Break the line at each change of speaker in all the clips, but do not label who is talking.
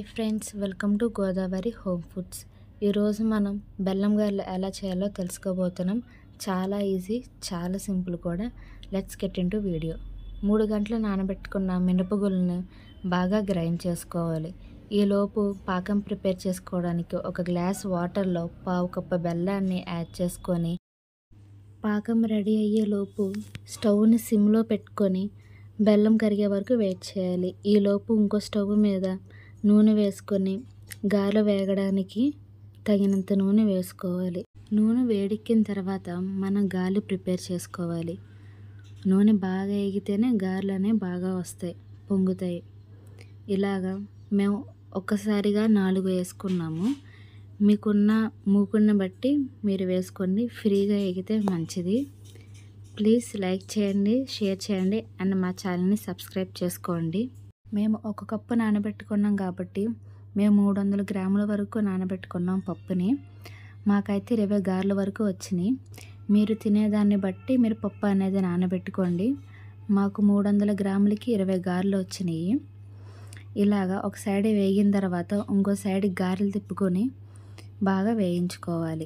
hi friends welcome to Godavari home foods ఈరోజు మనం బెల్లం గారెలు ఎలా చేయాలో తెలుసుకోబోతున్నాం చాలా ఈజీ చాలా సింపుల్ కూడా లెట్స్ గెట్ ఇన్ వీడియో మూడు గంటలు నానబెట్టుకున్న మినపగుళ్ళను బాగా గ్రైండ్ చేసుకోవాలి ఈలోపు పాకం ప్రిపేర్ చేసుకోవడానికి ఒక గ్లాస్ వాటర్లో పావు కప్పు బెల్లాన్ని యాడ్ చేసుకొని పాకం రెడీ అయ్యేలోపు స్టవ్ని సిమ్లో పెట్టుకొని బెల్లం కరిగే వరకు వెయిట్ చేయాలి ఈలోపు ఇంకో స్టవ్ మీద నూనె వేసుకొని గారెలు వేగడానికి తగినంత నూనె వేసుకోవాలి నూనె వేడెక్కిన తర్వాత మనం గాలి ప్రిపేర్ చేసుకోవాలి నూనె బాగా ఎగితేనే గారెలు అనేవి బాగా వస్తాయి పొంగుతాయి ఇలాగా మేము ఒక్కసారిగా నాలుగు వేసుకున్నాము మీకున్న మూకుడిని బట్టి మీరు వేసుకోండి ఫ్రీగా ఎగితే మంచిది ప్లీజ్ లైక్ చేయండి షేర్ చేయండి అండ్ మా ఛానల్ని సబ్స్క్రైబ్ చేసుకోండి మేము ఒక కప్పు నానబెట్టుకున్నాం కాబట్టి మేము మూడు వందల గ్రాముల వరకు నానబెట్టుకున్నాం పప్పుని మాకైతే ఇరవై గారెల వరకు వచ్చినాయి మీరు తినేదాన్ని బట్టి మీరు పప్పు అనేది నానబెట్టుకోండి మాకు మూడు వందల గ్రాములకి ఇరవై గారెలు వచ్చినాయి ఇలాగా ఒక సైడ్ వేగిన తర్వాత ఇంకో సైడ్ గారెలు తిప్పుకొని బాగా వేయించుకోవాలి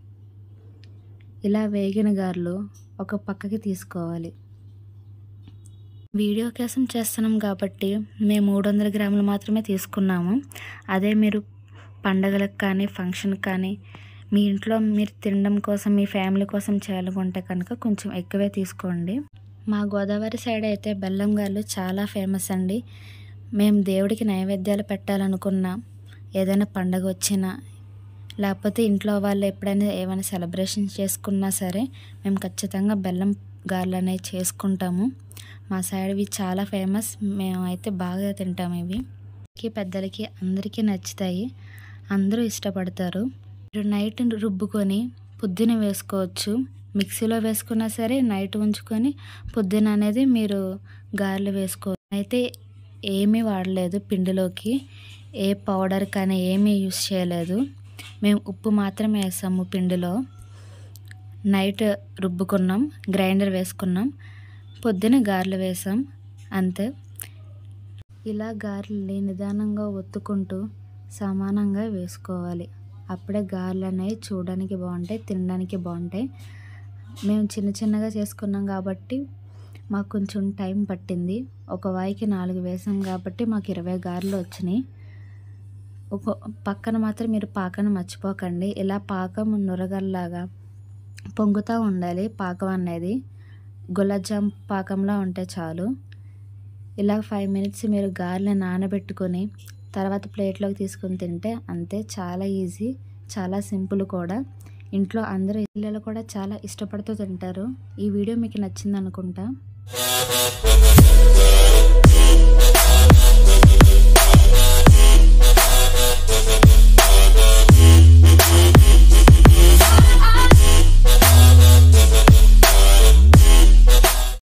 ఇలా వేగిన గారెలు ఒక పక్కకి తీసుకోవాలి వీడియో కోసం చేస్తున్నాం కాబట్టి మేము మూడు వందల గ్రాములు మాత్రమే తీసుకున్నాము అదే మీరు పండగలకు కానీ ఫంక్షన్కి కానీ మీ ఇంట్లో మీరు తినడం కోసం మీ ఫ్యామిలీ కోసం చేయాలనుకుంటే కనుక కొంచెం ఎక్కువే తీసుకోండి మా గోదావరి సైడ్ అయితే బెల్లం గారెలు చాలా ఫేమస్ అండి మేము దేవుడికి నైవేద్యాలు పెట్టాలనుకున్నా ఏదైనా పండగ వచ్చినా లేకపోతే ఇంట్లో వాళ్ళు ఎప్పుడైనా ఏమైనా సెలబ్రేషన్ చేసుకున్నా సరే మేము ఖచ్చితంగా బెల్లం గారెలు అనేవి చేసుకుంటాము మా సైడ్ ఇవి చాలా ఫేమస్ మేము అయితే బాగా తింటాము ఇవి పెద్దలకి అందరికీ నచ్చుతాయి అందరూ ఇష్టపడతారు మీరు నైట్ రుబ్బుకొని పొద్దున వేసుకోవచ్చు మిక్సీలో వేసుకున్నా సరే నైట్ ఉంచుకొని పొద్దున అనేది మీరు గారెలు వేసుకో అయితే ఏమీ వాడలేదు పిండిలోకి ఏ పౌడర్ కానీ ఏమీ యూస్ చేయలేదు మేము ఉప్పు మాత్రమే వేసాము పిండిలో నైట్ రుబ్బుకున్నాం గ్రైండర్ వేసుకున్నాం పొద్దున గారెలు వేసాం అంతే ఇలా గారెల్ని నిదానంగా ఒత్తుకుంటూ సమానంగా వేసుకోవాలి అప్పుడే గారెలు అనేవి చూడడానికి బాగుంటాయి తినడానికి బాగుంటాయి మేము చిన్న చిన్నగా చేసుకున్నాం కాబట్టి మాకు కొంచెం టైం పట్టింది ఒక వాయికి నాలుగు వేసాం కాబట్టి మాకు ఇరవై గారెలు వచ్చినాయి ఒక పక్కన మాత్రం మీరు పాకను మర్చిపోకండి ఇలా పాకం నురగల్లాగా పొంగుతూ ఉండాలి పాకం అనేది గులాబ్ జామ్ పాకంలా ఉంటే చాలు ఇలా ఫైవ్ మినిట్స్ మీరు గారెలు నానబెట్టుకొని తర్వాత ప్లేట్లోకి తీసుకొని తింటే అంతే చాలా ఈజీ చాలా సింపుల్ కూడా ఇంట్లో అందరూ పిల్లలు కూడా చాలా ఇష్టపడుతూ తింటారు ఈ వీడియో మీకు నచ్చింది అనుకుంటా